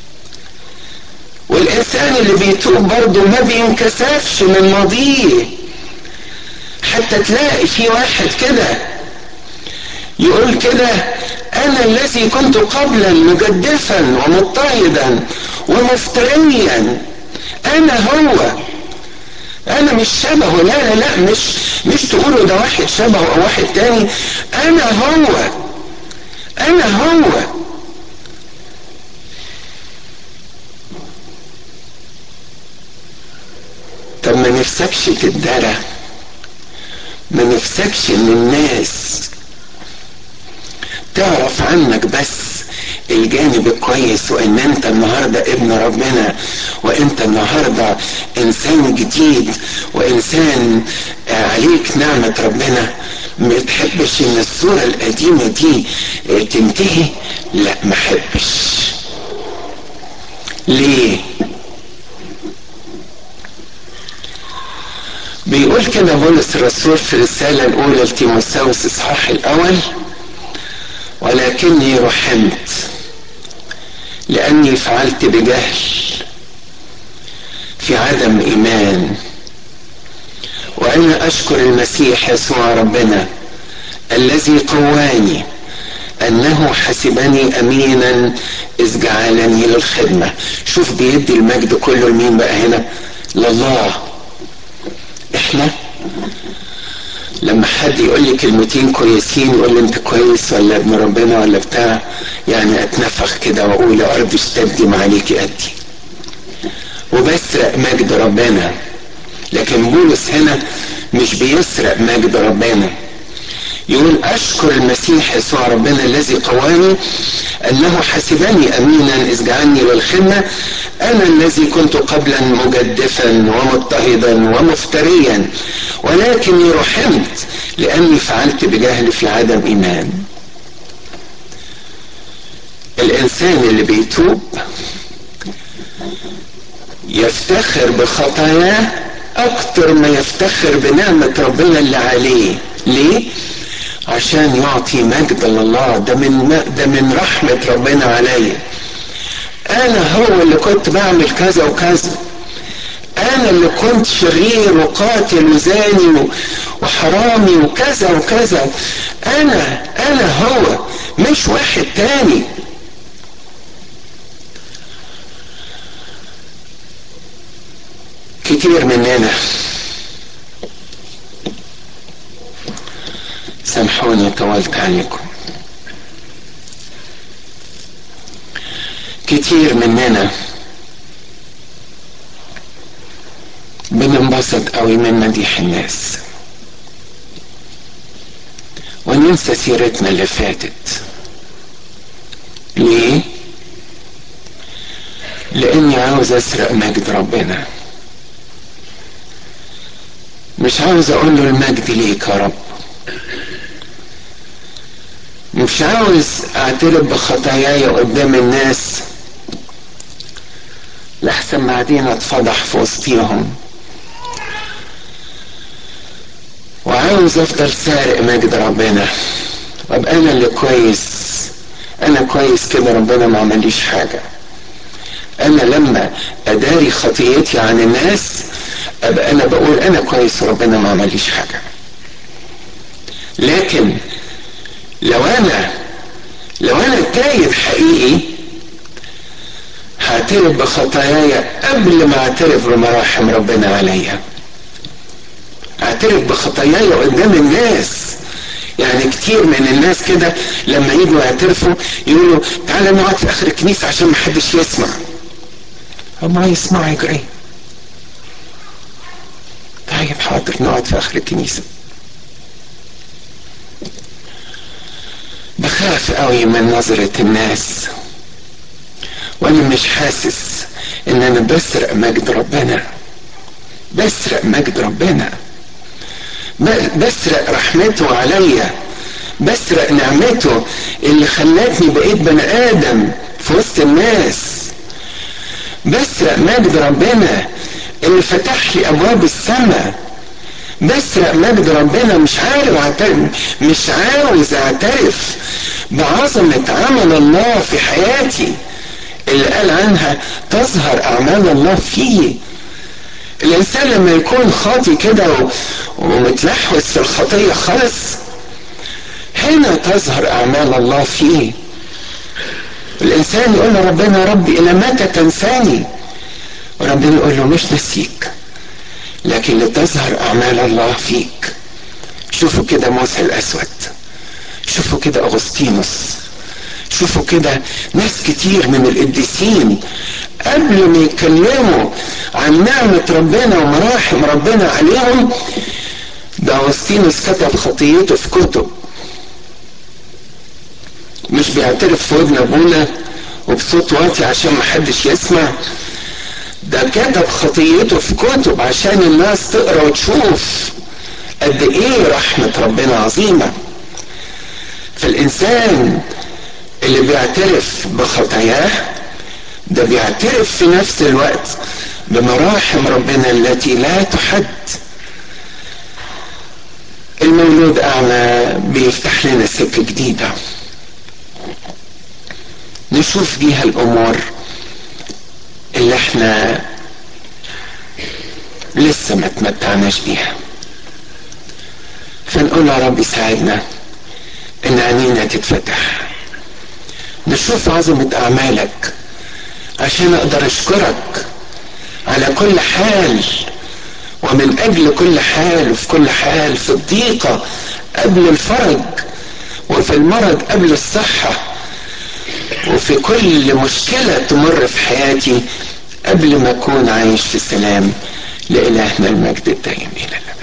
والانسان اللي بيتوب برضه ما بينكسفش من ماضيه حتى تلاقي في واحد كده يقول كده انا الذي كنت قبلا مجدفا ومضطهدا ومفتريا انا هو انا مش شبهه لا لا لا مش مش تقولوا ده واحد شبهه او واحد تاني انا هو انا هو طب ما نفسكش تتدرى ما نفسكش ان الناس تعرف عنك بس الجانب الكويس وان انت النهارده ابن ربنا وانت النهارده انسان جديد وانسان عليك نعمه ربنا ما تحبش ان الصوره القديمه دي تنتهي لا ما احبش ليه بيقول كده بولس الرسول في الرسالة الأولى لتيموثاوس إصحاح الأول ولكني رحمت لأني فعلت بجهل في عدم إيمان وأنا أشكر المسيح يسوع ربنا الذي قواني أنه حسبني أمينا إذ جعلني للخدمة شوف بيدي المجد كله لمين بقى هنا لله احنا لما حد يقول لي كلمتين كويسين يقول لي انت كويس ولا ابن ربنا ولا بتاع يعني اتنفخ كده واقول يا ارض اشتدي ما عليكي ادي وبسرق مجد ربنا لكن بولس هنا مش بيسرق مجد ربنا يقول اشكر المسيح يسوع ربنا الذي قواني انه حسبني امينا اذ جعلني للخدمه انا الذي كنت قبلا مجدفا ومضطهدا ومفتريا ولكني رحمت لاني فعلت بجهل في عدم ايمان الانسان اللي بيتوب يفتخر بخطاياه اكتر ما يفتخر بنعمة ربنا اللي عليه ليه عشان يعطي مجد لله ده من ده من رحمة ربنا عليا انا هو اللي كنت بعمل كذا وكذا انا اللي كنت شرير وقاتل وزاني وحرامي وكذا وكذا انا انا هو مش واحد تاني كتير مننا سامحوني طولت عليكم كتير مننا بننبسط قوي من مديح الناس وننسى سيرتنا اللي فاتت ليه لاني عاوز اسرق مجد ربنا مش عاوز اقول له المجد ليك يا رب مش عاوز اعترف بخطاياي قدام الناس لحسن بعدين اتفضح في وسطيهم وعاوز افضل سارق مجد ربنا وابقى انا اللي كويس انا كويس كده ربنا ما عمليش حاجة انا لما اداري خطيتي عن الناس ابقى انا بقول انا كويس وربنا ما عمليش حاجة لكن لو انا لو انا تايب حقيقي هعترف بخطاياي قبل ما اعترف بمراحم ربنا عليا اعترف بخطاياي قدام الناس يعني كتير من الناس كده لما يجوا يعترفوا يقولوا تعالى نقعد في اخر الكنيسة عشان محدش يسمع هم يسمعوا يجري طيب حاضر نقعد في اخر الكنيسة بخاف قوي من نظرة الناس وانا مش حاسس ان انا بسرق مجد ربنا بسرق مجد ربنا بسرق رحمته عليا بسرق نعمته اللي خلتني بقيت بني ادم في وسط الناس بسرق مجد ربنا اللي فتح لي ابواب السماء بسرق مجد ربنا مش عارف اعترف مش عاوز اعترف بعظمة عمل الله في حياتي اللي قال عنها تظهر اعمال الله فيه الانسان لما يكون خاطي كده ومتلحوس في الخطيه خالص هنا تظهر اعمال الله فيه الانسان يقول له ربنا ربي الى متى تنساني وربنا يقول له مش نسيك لكن لتظهر اعمال الله فيك شوفوا كده موسى الاسود شوفوا كده اغسطينوس شوفوا كده ناس كتير من القديسين قبل ما يتكلموا عن نعمة ربنا ومراحم ربنا عليهم ده أغسطينوس كتب خطيته في كتب مش بيعترف في ودن أبونا وبصوت واطي عشان محدش يسمع ده كتب خطيته في كتب عشان الناس تقرا وتشوف قد ايه رحمة ربنا عظيمة فالإنسان اللي بيعترف بخطاياه ده بيعترف في نفس الوقت بمراحم ربنا التي لا تحد المولود أعمى بيفتح لنا سكة جديدة نشوف بيها الأمور اللي احنا لسه ما تمتعناش بيها فنقول يا رب ساعدنا ان عينينا تتفتح نشوف عظمة أعمالك عشان أقدر أشكرك على كل حال ومن أجل كل حال وفي كل حال في الضيقة قبل الفرج وفي المرض قبل الصحة وفي كل مشكلة تمر في حياتي قبل ما أكون عايش في سلام لإلهنا المجد الدائم إلى الأبد